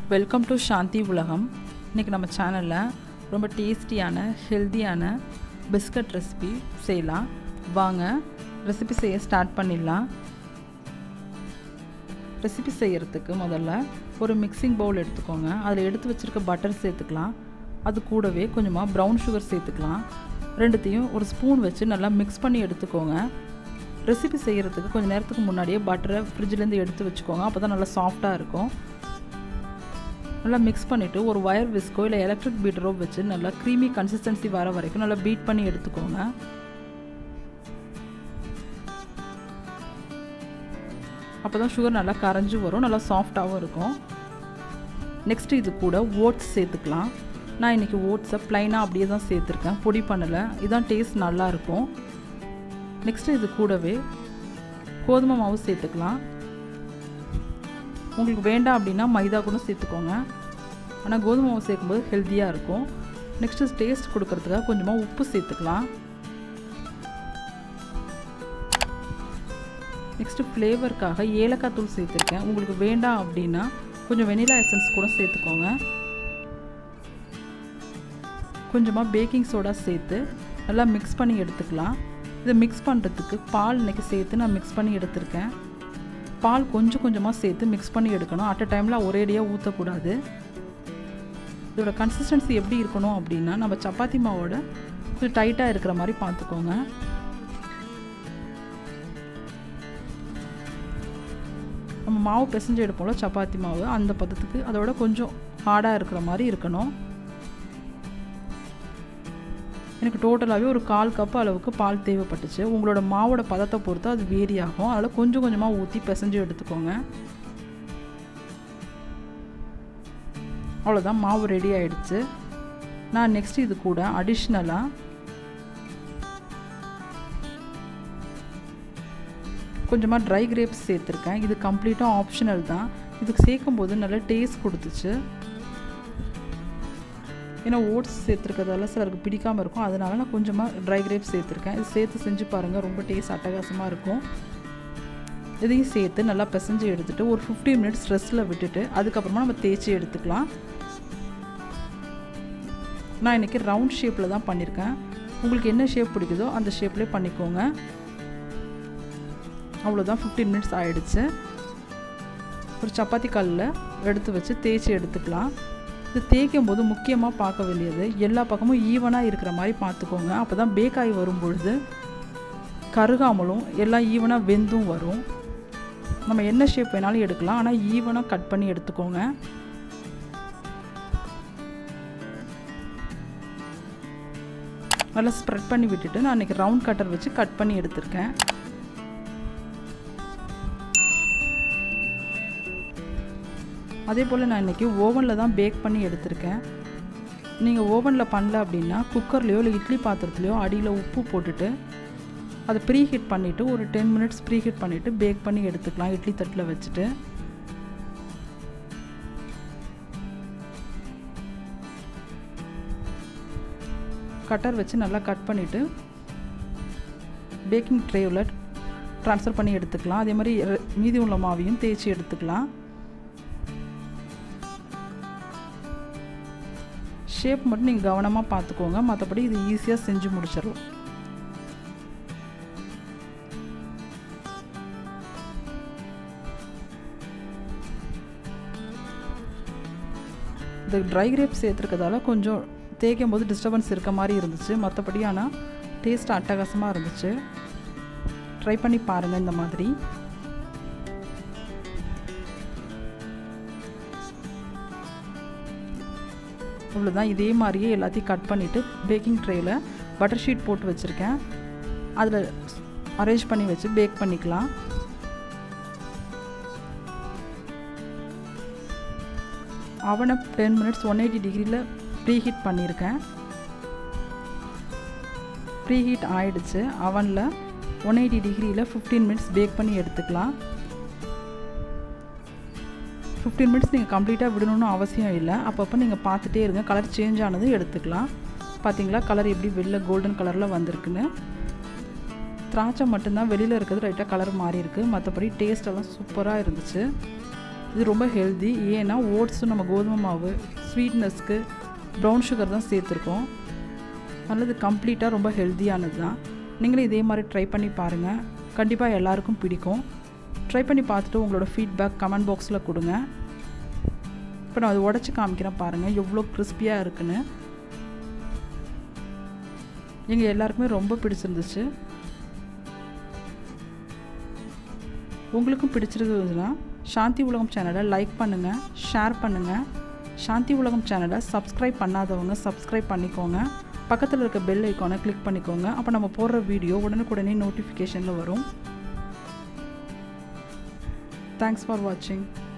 welcome to சாந்தி உலகம் இன்றைக்கி நம்ம சேனலில் ரொம்ப டேஸ்டியான ஹெல்த்தியான பிஸ்கட் ரெசிபி செய்யலாம் வாங்க ரெசிபி செய்ய ஸ்டார்ட் பண்ணிடலாம் ரெசிபி செய்கிறதுக்கு முதல்ல ஒரு மிக்சிங் பவுல் எடுத்துக்கோங்க அதில் எடுத்து வச்சுருக்க பட்டர் சேர்த்துக்கலாம் அது கூடவே கொஞ்சமாக ப்ரௌன் சுகர் சேர்த்துக்கலாம் ரெண்டுத்தையும் ஒரு ஸ்பூன் வச்சு நல்லா மிக்ஸ் பண்ணி எடுத்துக்கோங்க ரெசிபி செய்கிறதுக்கு கொஞ்சம் நேரத்துக்கு முன்னாடியே பட்டரை ஃப்ரிட்ஜிலேருந்து எடுத்து வச்சுக்கோங்க அப்போ தான் நல்லா சாஃப்டாக இருக்கும் நல்லா மிக்ஸ் பண்ணிவிட்டு ஒரு ஒயர் விஸ்கோ இல்லை எலக்ட்ரிக் பீட்டரோ வச்சு நல்லா க்ரீமி கன்சிஸ்டன்சி வர வரைக்கும் நல்லா பீட் பண்ணி எடுத்துக்கோங்க அப்போ தான் சுகர் நல்லா கரைஞ்சி வரும் நல்லா சாஃப்டாகவும் இருக்கும் நெக்ஸ்ட் இது கூட ஓட்ஸ் சேர்த்துக்கலாம் நான் இன்றைக்கி ஓட்ஸை ப்ளைனாக அப்படியே தான் சேர்த்துருக்கேன் பொடி பண்ணலை இதுதான் டேஸ்ட் நல்லாயிருக்கும் நெக்ஸ்ட்டு இது கூடவே கோதுமை மாவு சேர்த்துக்கலாம் உங்களுக்கு வேண்டாம் அப்படின்னா மைதா கூட சேர்த்துக்கோங்க ஆனால் கோதுமை மாவு சேர்க்கும்போது ஹெல்த்தியாக இருக்கும் நெக்ஸ்ட்டு டேஸ்ட் கொடுக்கறதுக்காக கொஞ்சமாக உப்பு சேர்த்துக்கலாம் நெக்ஸ்ட்டு ஃப்ளேவருக்காக ஏலக்காய் தூள் சேர்த்துருக்கேன் உங்களுக்கு வேண்டாம் அப்படின்னா கொஞ்சம் வெனிலா எசன்ஸ் கூட சேர்த்துக்கோங்க கொஞ்சமாக பேக்கிங் சோடா சேர்த்து நல்லா மிக்ஸ் பண்ணி எடுத்துக்கலாம் இதை மிக்ஸ் பண்ணுறதுக்கு பால் இன்றைக்கி சேர்த்து நான் மிக்ஸ் பண்ணி எடுத்திருக்கேன் பால் கொஞ்சம் கொஞ்சமாக சேர்த்து மிக்ஸ் பண்ணி எடுக்கணும் அட் அ டைமில் ஒரேடியாக ஊற்றக்கூடாது இதோட கன்சிஸ்டன்சி எப்படி இருக்கணும் அப்படின்னா நம்ம சப்பாத்தி மாவோட கொஞ்சம் டைட்டாக இருக்கிற மாதிரி பார்த்துக்கோங்க நம்ம மாவு பிசைஞ்சு எடுப்போம்ல சப்பாத்தி மாவு அந்த பதத்துக்கு அதோட கொஞ்சம் ஹார்டாக இருக்கிற மாதிரி இருக்கணும் எனக்கு டோட்டலாகவே ஒரு கால் கப் அளவுக்கு பால் தேவைப்பட்டுச்சு உங்களோட மாவோட பதத்தை பொறுத்து அது வேரி ஆகும் அதில் கொஞ்சம் கொஞ்சமாக ஊற்றி பிசைஞ்சு எடுத்துக்கோங்க அவ்வளோதான் மாவு ரெடி ஆயிடுச்சு நான் நெக்ஸ்ட் இது கூட அடிஷ்னலாக கொஞ்சமாக ட்ரை கிரேப்ஸ் சேர்த்துருக்கேன் இது கம்ப்ளீட்டாக ஆப்ஷனல் தான் இதுக்கு சேர்க்கும் போது நல்ல டேஸ்ட் கொடுத்துச்சு ஏன்னா ஓட்ஸ் சேர்த்துருக்கிறதால சிலருக்கு பிடிக்காமல் இருக்கும் அதனால நான் கொஞ்சமாக ட்ரை கிரேப்ஸ் சேர்த்துருக்கேன் இது சேர்த்து செஞ்சு பாருங்கள் ரொம்ப டேஸ்ட் அட்டகாசமாக இருக்கும் இதையும் சேர்த்து நல்லா பிசைஞ்சு எடுத்துகிட்டு ஒரு ஃபிஃப்டீன் மினிட்ஸ் ரெஸ்ட்டில் விட்டுட்டு அதுக்கப்புறமா நம்ம தேய்ச்சி எடுத்துக்கலாம் நான் இன்றைக்கி ரவுண்ட் ஷேப்பில் தான் பண்ணியிருக்கேன் உங்களுக்கு என்ன ஷேப் பிடிக்குதோ அந்த ஷேப்லேயே பண்ணிக்கோங்க அவ்வளோதான் ஃபிஃப்டீன் மினிட்ஸ் ஆகிடுச்சு ஒரு சப்பாத்தி கல்லில் எடுத்து வச்சு தேய்ச்சி எடுத்துக்கலாம் இது தேய்க்கும் போது முக்கியமாக பார்க்க வேண்டியது எல்லா பக்கமும் ஈவனாக இருக்கிற மாதிரி பார்த்துக்கோங்க அப்போ தான் பேக் ஆகி வரும் பொழுது கருகாமலும் எல்லாம் ஈவனாக வெந்தும் வரும் நம்ம என்ன ஷேப் வேணாலும் எடுக்கலாம் ஆனால் ஈவனாக கட் பண்ணி எடுத்துக்கோங்க நல்லா ஸ்ப்ரெட் பண்ணி விட்டுட்டு நான் இன்றைக்கி ரவுண்ட் கட்டர் வச்சு கட் பண்ணி எடுத்திருக்கேன் அதே போல் நான் இன்றைக்கி ஓவனில் தான் பேக் பண்ணி எடுத்திருக்கேன் நீங்கள் ஓவனில் பண்ணல அப்படின்னா குக்கர்லேயோ இல்லை இட்லி பாத்திரத்துலையோ அடியில் உப்பு போட்டுட்டு அதை ப்ரீ ஹீட் பண்ணிவிட்டு ஒரு டென் மினிட்ஸ் ப்ரீ ஹீட் பண்ணிவிட்டு பேக் பண்ணி எடுத்துக்கலாம் இட்லி தட்டில் வச்சுட்டு கட்டர் வச்சு நல்லா கட் பண்ணிவிட்டு பேக்கிங் ட்ரேவில் ட்ரான்ஸ்ஃபர் பண்ணி எடுத்துக்கலாம் அதே மாதிரி மீதி உள்ள மாவையும் தேய்ச்சி எடுத்துக்கலாம் ஷேப் மட்டும் நீங்கள் கவனமாக பார்த்துக்கோங்க மற்றபடி இது ஈஸியாக செஞ்சு முடிச்சிடலாம் இது ட்ரை கிரேப் சேர்த்துருக்கதால கொஞ்சம் தேய்க்கும் போது டிஸ்டர்பன்ஸ் இருக்க மாதிரி இருந்துச்சு மற்றபடி ஆனால் டேஸ்ட் அட்டகாசமாக இருந்துச்சு ட்ரை பண்ணி பாருங்கள் இந்த மாதிரி இவ்வளோதான் இதே மாதிரியே எல்லாத்தையும் கட் பண்ணிவிட்டு பேக்கிங் ட்ரேயில் பட்டர் ஷீட் போட்டு வச்சுருக்கேன் அதில் அரேஞ்ச் பண்ணி வச்சு பேக் பண்ணிக்கலாம் அவனை டென் மினிட்ஸ் ஒன் எயிட்டி டிகிரியில் ப்ரீ ஹீட் பண்ணியிருக்கேன் ப்ரீ ஹீட் ஆகிடுச்சு அவனில் ஒன் எயிட்டி டிகிரியில் ஃபிஃப்டீன் மினிட்ஸ் பேக் பண்ணி எடுத்துக்கலாம் ஃபிஃப்டீன் மினிட்ஸ் நீங்கள் கம்ப்ளீட்டாக விடணும்னு அவசியம் இல்லை அப்பப்போ நீங்கள் பார்த்துட்டே இருங்க கலர் சேஞ்ச் ஆனது எடுத்துக்கலாம் பார்த்தீங்களா கலர் எப்படி வெளில கோல்டன் கலரில் வந்திருக்குன்னு திராட்சை மட்டும்தான் வெளியில் இருக்கிறது ரைட்டாக கலர் மாறி இருக்குது மற்றபடி டேஸ்டெல்லாம் சூப்பராக இருந்துச்சு இது ரொம்ப ஹெல்தி ஏன்னா ஓட்ஸும் நம்ம கோதுமை மாவு ஸ்வீட்னஸ்க்கு ப்ரௌன் சுகர் தான் சேர்த்துருக்கோம் அதனால் இது கம்ப்ளீட்டாக ரொம்ப ஹெல்த்தியானது தான் நீங்களும் இதே மாதிரி ட்ரை பண்ணி பாருங்கள் கண்டிப்பாக எல்லாருக்கும் பிடிக்கும் ட்ரை பண்ணி பார்த்துட்டு உங்களோட ஃபீட்பேக் கமெண்ட் பாக்ஸில் கொடுங்க இப்போ நான் அதை உடச்சி காமிக்கிறேன் பாருங்கள் எவ்வளோ கிறிஸ்பியாக இருக்குன்னு எங்கள் எல்லாருக்குமே ரொம்ப பிடிச்சிருந்துச்சு உங்களுக்கும் பிடிச்சிருந்ததுன்னா சாந்தி உலகம் சேனலை லைக் பண்ணுங்கள் ஷேர் பண்ணுங்கள் சாந்தி உலகம் சேனலை சப்ஸ்கிரைப் பண்ணாதவங்க சப்ஸ்கிரைப் பண்ணிக்கோங்க பக்கத்தில் இருக்க பெல் ஐக்கானை கிளிக் பண்ணிக்கோங்க அப்போ நம்ம போடுற வீடியோ உடனுக்குடனே நோட்டிஃபிகேஷனில் வரும் தேங்க்ஸ் ஃபார் வாட்சிங்